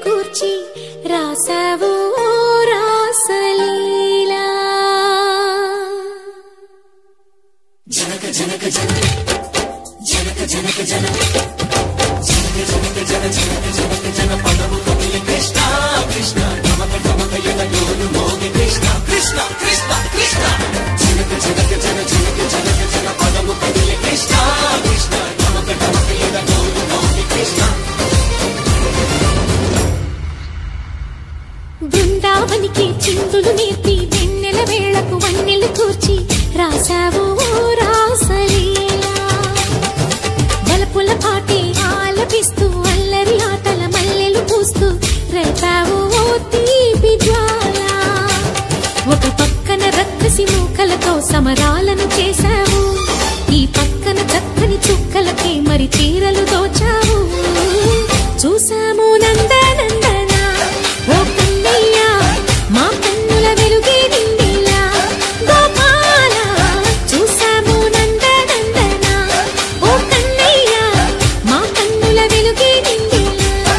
కూర్చి రాసావు ఓ రాసలీలా బృందావనికి చిందులు నేర్పి వెన్నెల వేళకు వన్నెలు కూర్చి రాసావు ఓ రాసలీలా బలపుల పాటే ఆలపిస్తూ అల్లరి ఆటల మల్లెలు పూస్తూ రేపావు ఓ తీపి జ్వాల ఒక పక్కన రక్కసి మూకలతో సమరాలను చేశావు ఈ పక్కన చక్కని చుక్కలకే మరి చీరలు దోచావు చూసాము నందనందన ఓ కన్నయ్య మా కన్నుల వెలుగే నిండిలా గోపాల చూసాము నందనందన ఓ కన్నయ్య మా కన్నుల వెలుగే నిండిలా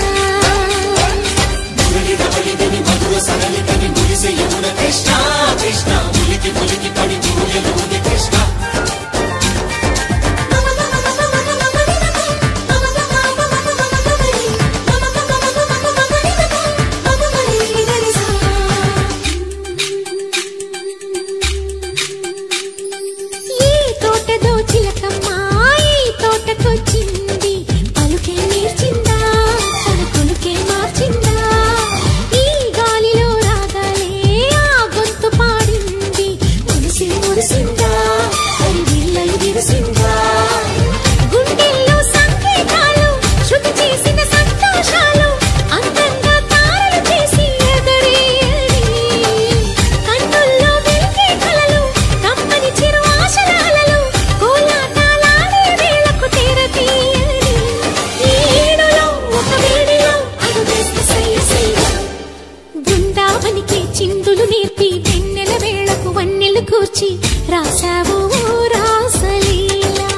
ఈ తోటదో చిలకమ్మ ఈ తోటకొచ్చింది పలుకే నేర్చిందా పలుకులుకే మార్చిందా ఈ గాలిలో రాగాలే ఆ గొంతు పాడింది మురిసి మురిసిందా అది విల్లలు విరిసిందా గుండెల్లో సంకేతాలు శృతి చేసిన సంతోషాలు అందంగా తారలు చేసి ఎగరేయని కన్నుల్లో వెలిగే కలలు కమ్మని చిరు ఆశల అలలు కోలాటాలాడే వేళకు తెరతీయని ఈ ఏడులో ఒక వేడిలో అడుగేస్తే సయ్య సయ్య బృందావనికి చిందులు నేర్పి వెన్నెల వేళకు వన్నెలు కూర్చి రాసావు ఓ రాసలీలా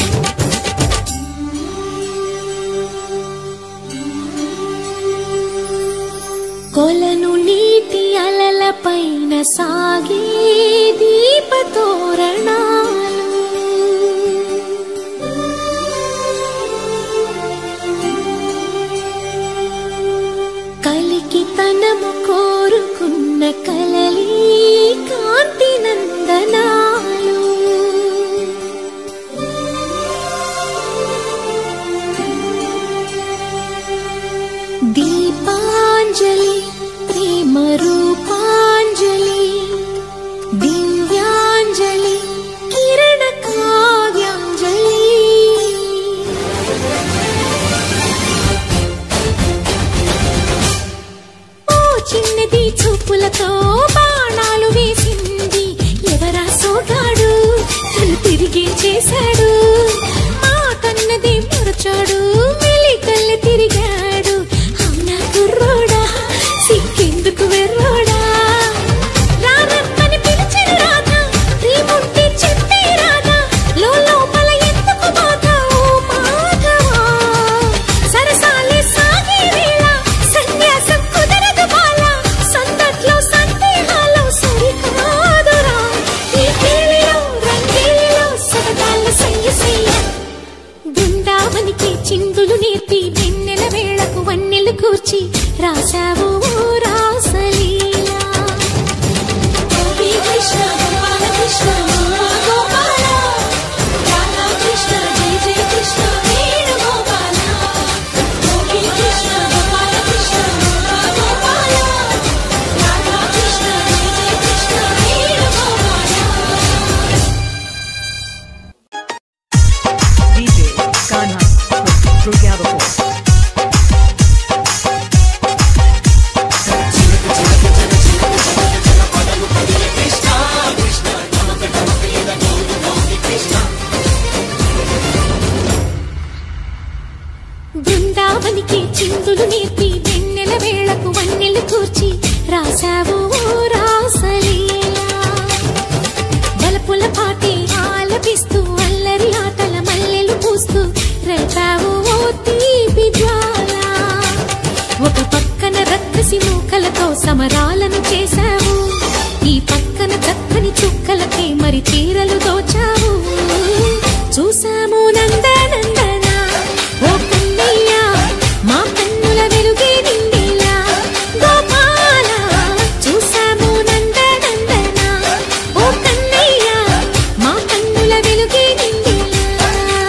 కొలను నీటి అలల పైన సాగే దీపతోరణాలు కలికి తనము కోరుకున్న కలలి కాంతి నందనాలు దీపాంజలి ప్రేమ రూపాంజలి దివ్యాంజలి కిరణ కావ్యాంజలి ఓ చిన్నది చూపులతో బాణాలు వేసింది ఎవరా సోగాడు తను తిరిగి చేశాడు మా కన్నది మరచాడు మెలికల్లి తిరిగాడు అవునా కుర్రోడా సిక్కెందుకు వెర్రోడా రారమ్మని పిలిచిన రాధా రీముంటి చెప్పే రాధా లోపల ఎందుకు బాధ ఓ మాధవా సరసాలే సాగే వేళ సన్యాసం కుదరదు బాల సందట్లో సందేహాలు సరికాదురా ఈ కేళిలో రంగేలిలో సరదాల సయ్య సయ్య బృందావనికి చిందులు నేర్పి వెన్నెల వేళకు వన్నెలు కూర్చి రాసావు ఓ రాసలీలా గోపీ కృష్ణ గోపాల కృష్ణ గోపాల రాధా కృష్ణ జయ జయ కృష్ణ వేణు గోపాల గోపీ కృష్ణ గోపాల కృష్ణ గోపాల రాధా కృష్ణ జయ జయ Krishna Venu Gopala DJ Ghana with True Gather Force. కలిసి మూకలతో సమరాలను చేశావు ఈ పక్కన చక్కని చుక్కలకే మరి చీరలు దోచావు చూసాము నందనందన ఓ కన్నయ్య మా కన్నుల వెలుగే నిండిలా గోపాల చూసాము నందనందన ఓ కన్నయ్య మా కన్నుల వెలుగే నిండిలా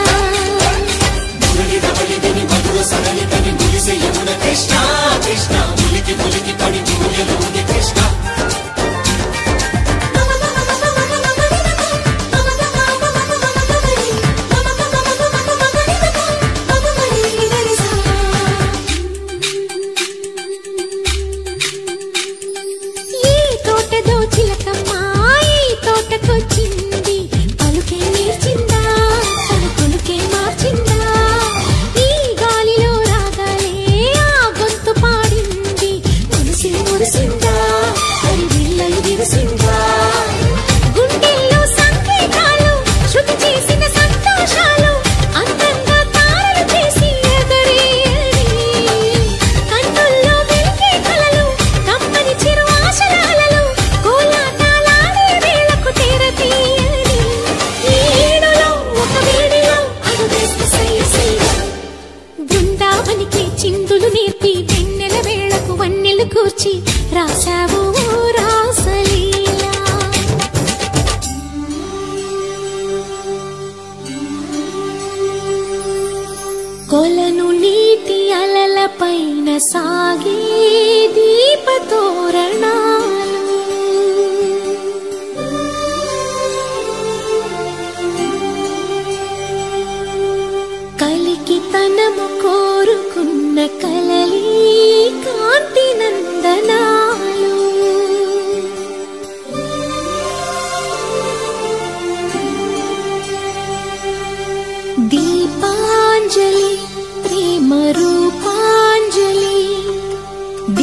ఈ తోటదో చిలకమ్మ ఈ తోటకొచ్చింది పలుకే నేర్చిందా తన కొలుకే మార్చిందా ఈ గాలిలో రాగాలే ఆ గొంతు పాడింది మురిసి మురిసిందా మరి విల్లలు విరిసిందా గుండెల్లో సంకేతాలు శృతి చేసిన సంతోషాలు అందంగా తారలు చేసి ఎగరేయని కన్నుల్లో వెలిగే కలలు కమ్మని చిరు ఆశలాలలు కోలాటాలాడే వేళకు తెరతీయని ఈ ఏడులో ఒక వేడిలో అడుగేస్తే సయ్య సయ్య బృందావనికి చిందులు నేర్పి వెన్నెల వేళకు వన్నెలు కూర్చి రాశావు ఓ రాసలీలా కొలను నీటి అలల పైన సాగే దీపతోరణాలు కలికి తనము కోరుకున్న కలలి కాంతి నందనాలు దీపాంజలి ప్రేమ రూపాంజలి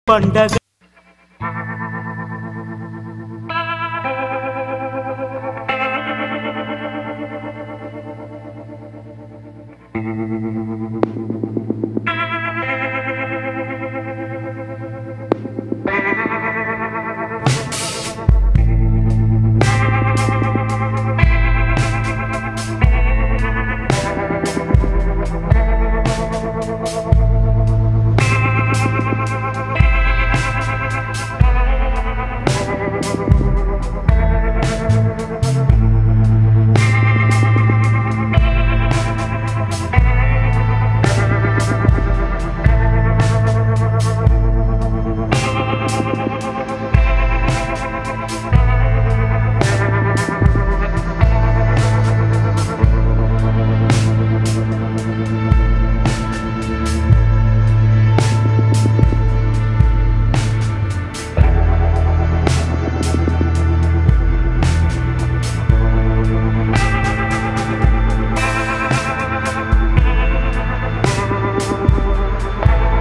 పండగ